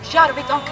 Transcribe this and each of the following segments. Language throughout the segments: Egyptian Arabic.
Viens avec donc.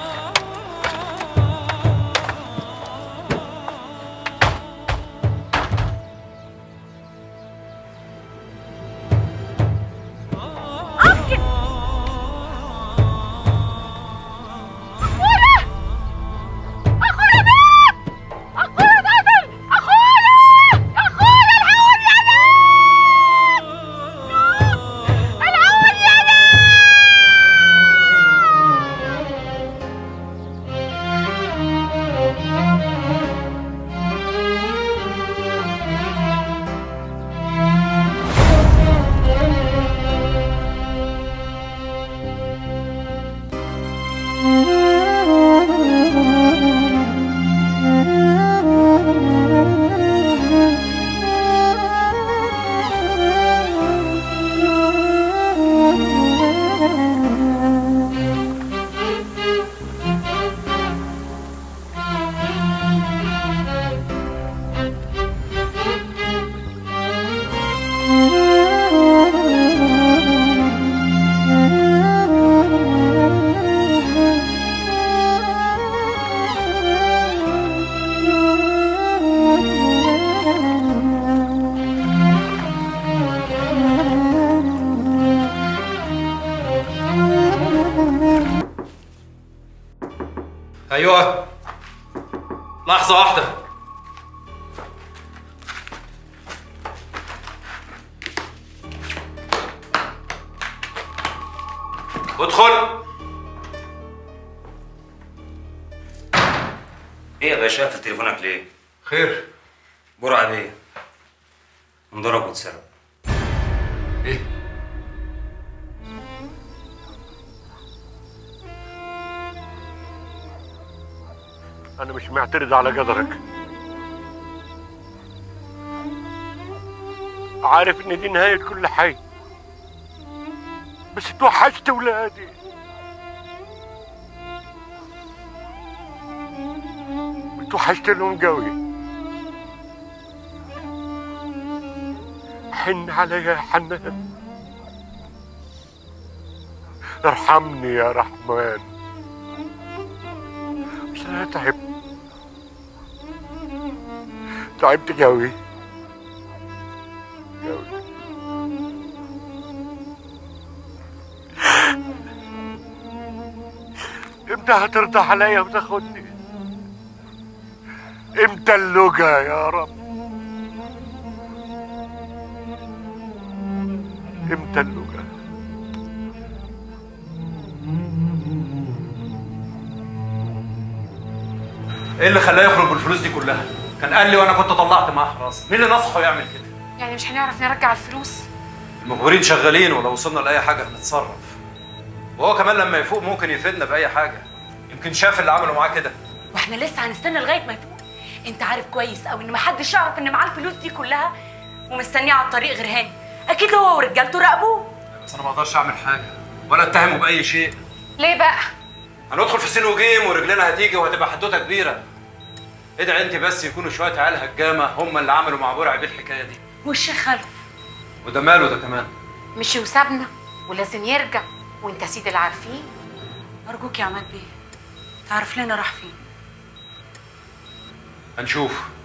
ايوه لحظة واحدة ادخل ايه يا باشا قافل تليفونك ليه؟ خير برعة دي انضرب واتسرق ايه أنا مش معترض على قدرك عارف إن دي نهاية كل حي بس توحشت ولادي توحشت لهم قوي حن علي يا حنان ارحمني يا رحمن بس انا تعبت تعبت قوي قوي امتى هترضى عليا وتاخدني امتى اللقا يا رب امتى اللقا ايه اللي خلاه يخرج بالفلوس دي كلها كان قال لي وانا كنت طلعت معاه راسي مين اللي نصحه يعمل كده يعني مش هنعرف نرجع الفلوس المخبرين شغالين ولو وصلنا لاي حاجه هنتصرف وهو كمان لما يفوق ممكن يفيدنا باي حاجه يمكن شاف اللي عملوا معاه كده واحنا لسه هنستنى لغايه ما يفوق انت عارف كويس قوي ان محدش يعرف ان معاه الفلوس دي كلها ومستنيه على الطريق غير هاني اكيد هو ورجالته راقبوه بس انا ما اقدرش اعمل حاجه ولا اتهمه باي شيء ليه بقى هندخل في سين وجيم ورجلنا هتيجي وهتبقى حدوته كبيره ادعي انت بس يكونوا شويه عيال هجامه هم اللي عملوا مع برع بيه الحكايه دي والشيخ خلف وده ماله ده كمان مشي وسابنا ولازم يرجع وانت سيد العارفين ارجوك يا عماد بيه تعرف لنا راح فين هنشوف